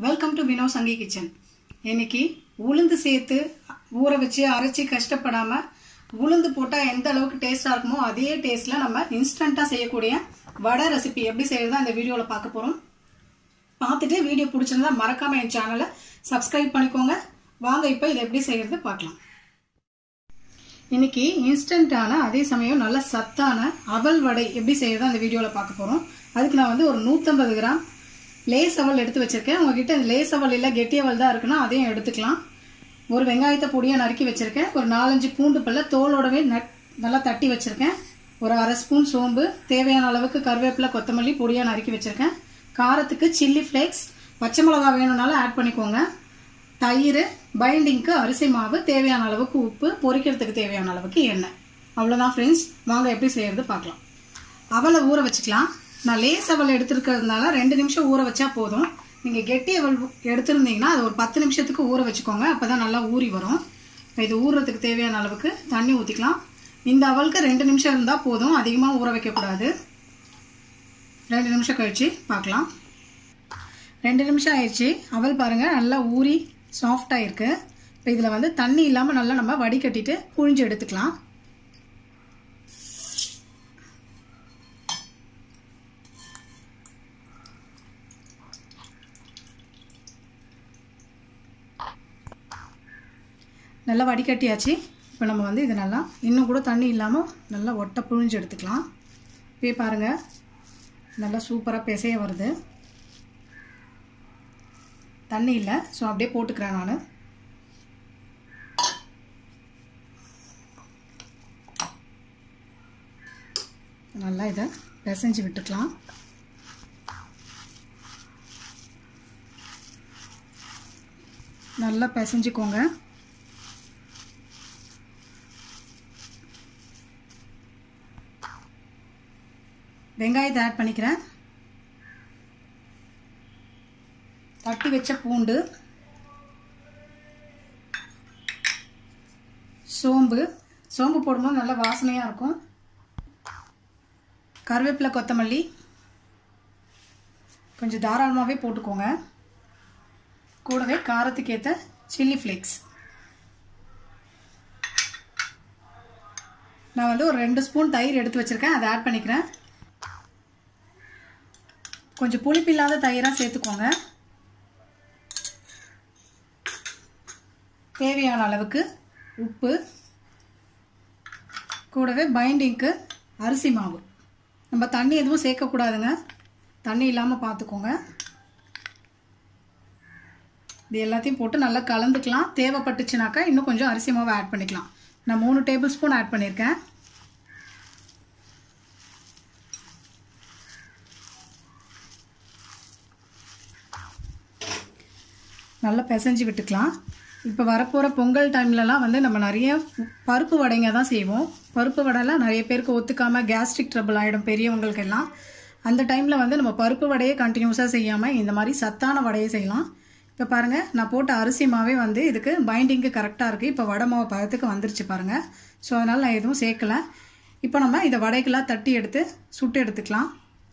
welcome to Vino Sangi kitchen இன்னைக்கு உளுந்து சேர்த்து ஊற வச்சு அரைச்சி கஷ்டப்படாம உளுந்து போட்டால் எந்த அளவுக்கு டேஸ்டாக இருக்குமோ அதே டேஸ்ட்டில் நம்ம இன்ஸ்டண்ட்டாக செய்யக்கூடிய வடை ரெசிபி எப்படி செய்யறதா இந்த வீடியோவில் பார்க்க போகிறோம் பார்த்துட்டு வீடியோ பிடிச்சிருந்தா மறக்காம என் சேனலை சப்ஸ்கிரைப் பண்ணிக்கோங்க வாங்க இப்போ இதை எப்படி செய்யறது பார்க்கலாம் இன்னைக்கு இன்ஸ்டன்டான அதே சமயம் நல்ல சத்தான அவல் வடை எப்படி செய்யறதா இந்த வீடியோவில் பார்க்க போகிறோம் அதுக்கு நான் வந்து ஒரு நூற்றம்பது கிராம் லேஸ் அவல் எடுத்து வச்சிருக்கேன் உங்ககிட்ட லேஸ் அவல் இல்லை கெட்டி அவல் தான் இருக்குன்னா அதையும் எடுத்துக்கலாம் ஒரு வெங்காயத்தை பொடியாக நறுக்கி வச்சிருக்கேன் ஒரு நாலஞ்சு பூண்டு பல்ல தோலோடவே நட் நல்லா தட்டி வச்சிருக்கேன் ஒரு அரை ஸ்பூன் சோம்பு தேவையான அளவுக்கு கருவேப்பிலை கொத்தமல்லி பொடியாக நறுக்கி வச்சிருக்கேன் காரத்துக்கு சில்லி ஃப்ளேக்ஸ் பச்சை மிளகா வேணும்னாலும் ஆட் பண்ணிக்கோங்க தயிர் பைண்டிங்க்கு அரிசி மாவு தேவையான அளவுக்கு உப்பு பொரிக்கிறதுக்கு தேவையான அளவுக்கு எண்ணெய் அவ்வளோதான் ஃப்ரெண்ட்ஸ் வாங்க எப்படி செய்யறது பார்க்கலாம் அவலை ஊற வச்சுக்கலாம் நான் லேஸ் அவல் எடுத்துருக்கிறதுனால ரெண்டு நிமிஷம் ஊற வச்சா போதும் நீங்கள் கெட்டி அவல் எடுத்திருந்தீங்கன்னா அது ஒரு பத்து நிமிஷத்துக்கு ஊற வச்சுக்கோங்க அப்போ தான் நல்லா ஊறி வரும் இப்போ இது ஊறுறதுக்கு தேவையான அளவுக்கு தண்ணி ஊற்றிக்கலாம் இந்த அவலுக்கு ரெண்டு நிமிஷம் இருந்தால் போதும் அதிகமாக ஊற வைக்கக்கூடாது ரெண்டு நிமிஷம் கழித்து பார்க்கலாம் ரெண்டு நிமிஷம் ஆயிடுச்சு அவல் பாருங்கள் நல்லா ஊறி சாஃப்டாக இருக்குது இப்போ இதில் வந்து தண்ணி இல்லாமல் நல்லா நம்ம வடிகட்டிட்டு புழிஞ்சு எடுத்துக்கலாம் நல்லா வடிகட்டியாச்சு இப்போ நம்ம வந்து இது நல்லா இன்னும் கூட தண்ணி இல்லாமல் நல்லா ஒட்டை புழிஞ்சு எடுத்துக்கலாம் இப்போ பாருங்கள் நல்லா சூப்பராக பிசைய வருது தண்ணி இல்லை ஸோ அப்படியே போட்டுக்கிறேன் நான் நல்லா இதை பிசைஞ்சு விட்டுக்கலாம் நல்லா பிசைஞ்சுக்கோங்க வெங்காயத்தை ஆட் பண்ணிக்கிறேன் தட்டி வச்ச பூண்டு சோம்பு சோம்பு போடும்போது நல்ல வாசனையாக இருக்கும் கருவேப்பிலை கொத்தமல்லி கொஞ்சம் தாராளமாகவே போட்டுக்கோங்க கூடவே காரத்துக்கு ஏற்ற சில்லி ஃப்ளேக்ஸ் நான் வந்து ஒரு ரெண்டு ஸ்பூன் தயிர் எடுத்து வச்சுருக்கேன் அதை ஆட் பண்ணிக்கிறேன் கொஞ்சம் புளிப்பு இல்லாத தயிராக சேர்த்துக்கோங்க தேவையான அளவுக்கு உப்பு கூடவே பைண்டிங்க்கு அரிசி மாவு நம்ம தண்ணி எதுவும் சேர்க்கக்கூடாதுங்க தண்ணி இல்லாமல் பார்த்துக்கோங்க இது எல்லாத்தையும் போட்டு நல்லா கலந்துக்கலாம் தேவைப்பட்டுச்சுனாக்கா இன்னும் கொஞ்சம் அரிசி மாவு ஆட் பண்ணிக்கலாம் நான் மூணு டேபிள் ஸ்பூன் ஆட் பண்ணியிருக்கேன் நல்லா பிசைஞ்சு விட்டுக்கலாம் இப்போ வரப்போகிற பொங்கல் டைம்லலாம் வந்து நம்ம நிறைய பருப்பு வடைங்க தான் செய்வோம் பருப்பு வடைலாம் நிறைய பேருக்கு ஒத்துக்காமல் கேஸ்ட்ரிக் ட்ரபிள் ஆகிடும் பெரியவங்களுக்கெல்லாம் அந்த டைமில் வந்து நம்ம பருப்பு வடையை கண்டினியூஸாக செய்யாமல் இந்த மாதிரி சத்தான வடையை செய்யலாம் இப்போ பாருங்கள் நான் போட்ட அரிசி மாவே வந்து இதுக்கு பைண்டிங்க்கு கரெக்டாக இருக்குது இப்போ வடை மாவு பதத்துக்கு வந்துருச்சு பாருங்கள் ஸோ அதனால் நான் எதுவும் சேர்க்கலை இப்போ நம்ம இதை வடைக்கெல்லாம் தட்டி எடுத்து சுட்டு எடுத்துக்கலாம்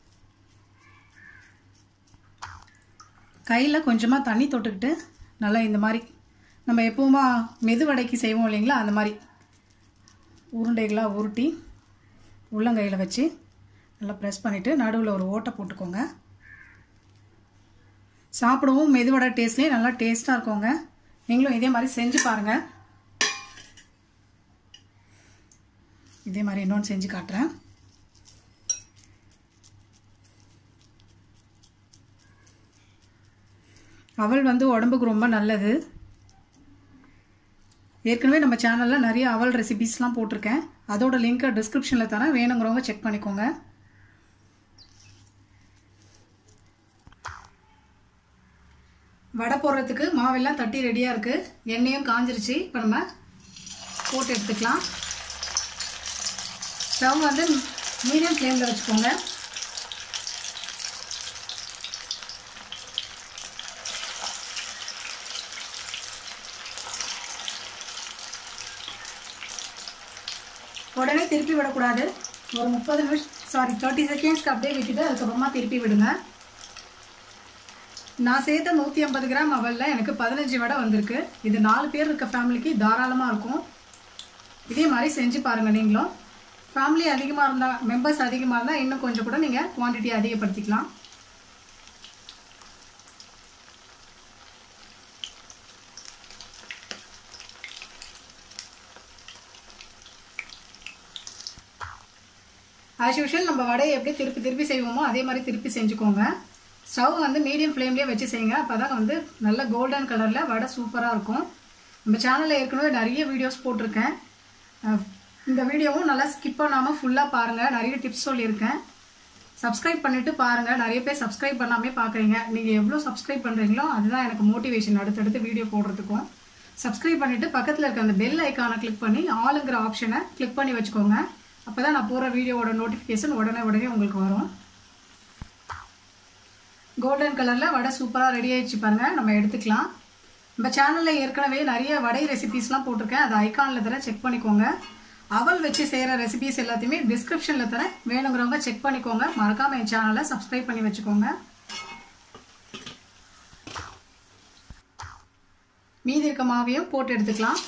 கையில் கொஞ்சமாக தண்ணி தொட்டுக்கிட்டு நல்லா இந்த மாதிரி நம்ம எப்பவுமா மெது வடைக்கு செய்வோம் இல்லைங்களா அந்த மாதிரி உருண்டைகளாக உருட்டி உள்ளங்கையில் வச்சு நல்லா ப்ரெஸ் பண்ணிவிட்டு நடுவில் ஒரு ஓட்டை போட்டுக்கோங்க சாப்பிடவும் மெதுவடை டேஸ்ட்லேயே நல்லா டேஸ்ட்டாக இருக்குங்க நீங்களும் இதே மாதிரி செஞ்சு பாருங்கள் இதே மாதிரி இன்னொன்று செஞ்சு காட்டுறேன் அவல் வந்து உடம்புக்கு ரொம்ப நல்லது ஏற்கனவே நம்ம சேனலில் நிறைய அவல் ரெசிபீஸ்லாம் போட்டிருக்கேன் அதோட லிங்க்கை டிஸ்கிரிப்ஷனில் தரேன் வேணுங்கிறவங்க செக் பண்ணிக்கோங்க வடை போடுறதுக்கு மாவெல்லாம் தட்டி ரெடியாக இருக்குது எண்ணெயும் காஞ்சிருச்சு இப்போ நம்ம போட்டு எடுத்துக்கலாம் ஸ்டவ் வந்து மீடியம் ஃப்ளேமில் வச்சுக்கோங்க உடனே திருப்பி விடக்கூடாது ஒரு முப்பது நிமிஷம் சாரி தேர்ட்டி செகண்ட்ஸ்க்கு அப்படியே விட்டுட்டு அதுக்கப்புறமா திருப்பி விடுங்க நான் சேர்த்த நூற்றி ஐம்பது கிராம் அவலில் எனக்கு பதினஞ்சு வடை வந்திருக்கு இது நாலு பேர் இருக்க ஃபேமிலிக்கு தாராளமாக இருக்கும் இதே மாதிரி செஞ்சு பாருங்கள் நீங்களும் ஃபேமிலி அதிகமாக இருந்தால் மெம்பர்ஸ் அதிகமாக இருந்தால் இன்னும் கொஞ்சம் கூட நீங்கள் குவான்டிட்டி அதிகப்படுத்திக்கலாம் ஆஸ் யூஷுவல் நம்ம வடையை எப்படி திருப்பி திருப்பி செய்வோமோ அதே மாதிரி திருப்பி செஞ்சுக்கோங்க ஸ்டவ் வந்து மீடியம் ஃப்ளேம்லேயே வச்சு செய்யுங்க அப்போ தான் வந்து நல்ல கோல்டன் கலரில் வடை சூப்பராக இருக்கும் நம்ம சேனலில் ஏற்கனவே நிறைய வீடியோஸ் போட்டிருக்கேன் அஹ் இந்த வீடியோவும் நல்லா ஸ்கிப் பண்ணாமல் ஃபுல்லாக பாருங்கள் நிறைய டிப்ஸ் சொல்லியிருக்கேன் சப்ஸ்கிரைப் பண்ணிவிட்டு பாருங்கள் நிறைய பேர் சப்ஸ்கிரைப் பண்ணாமே பார்க்குறீங்க நீங்கள் எவ்வளோ சப்ஸ்கிரைப் பண்ணுறீங்களோ அதுதான் எனக்கு மோட்டிவேஷன் அடுத்தடுத்து வீடியோ போடுறதுக்கும் சப்ஸ்கிரைப் பண்ணிவிட்டு பக்கத்தில் இருக்க அந்த பெல் ஐக்கானை கிளிக் பண்ணி ஆளுங்கிற ஆப்ஷனை கிளிக் பண்ணி வச்சுக்கோங்க அப்போ தான் நான் போகிற வீடியோவோட நோட்டிஃபிகேஷன் உடனே உடனே உங்களுக்கு வரும் கோல்டன் கலரில் வடை சூப்பராக ரெடி ஆயிடுச்சு பாருங்கள் நம்ம எடுத்துக்கலாம் நம்ம சேனலில் ஏற்கனவே நிறைய வடை ரெசிபீஸ்லாம் போட்டிருக்கேன் அது ஐக்கானில் தர செக் பண்ணிக்கோங்க அவல் வச்சு செய்கிற ரெசிபீஸ் எல்லாத்தையுமே டிஸ்கிரிப்ஷனில் தரேன் வேணுங்கிறவங்க செக் பண்ணிக்கோங்க மறக்காமல் என் சேனலை சப்ஸ்கிரைப் பண்ணி வச்சுக்கோங்க மீதி இருக்க மாவையும் போட்டு எடுத்துக்கலாம்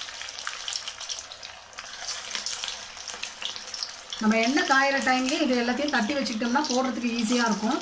நம்ம எண்ணெய் காயிற டைம்லேயே இது எல்லாத்தையும் தட்டி வச்சுக்கிட்டோம்னா போடுறதுக்கு ஈஸியாக இருக்கும்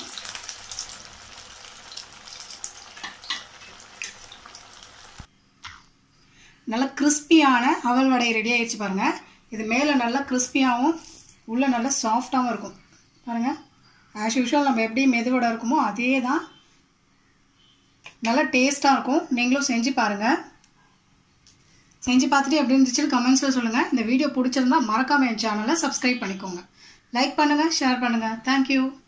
நல்லா கிறிஸ்பியான அவல் வடை ரெடி ஆயிடுச்சு பாருங்கள் இது மேலே நல்லா கிறிஸ்பியாகவும் உள்ளே நல்லா சாஃப்டாகவும் இருக்கும் பாருங்கள் ஆஸ் யூஷுவல் நம்ம எப்படி மெதுவடை இருக்குமோ அதே தான் நல்லா டேஸ்ட்டாக இருக்கும் நீங்களும் செஞ்சு பாருங்கள் செஞ்சு பார்த்துட்டு எப்படி இருந்துச்சுன்னு கமெண்ட்ஸில் சொல்லுங்கள் இந்த வீடியோ பிடிச்சிருந்தா மறக்காமல் என் சேனலை சப்ஸ்கிரைப் பண்ணிக்கோங்க லைக் பண்ணுங்கள் ஷேர் பண்ணுங்கள் தேங்க்யூ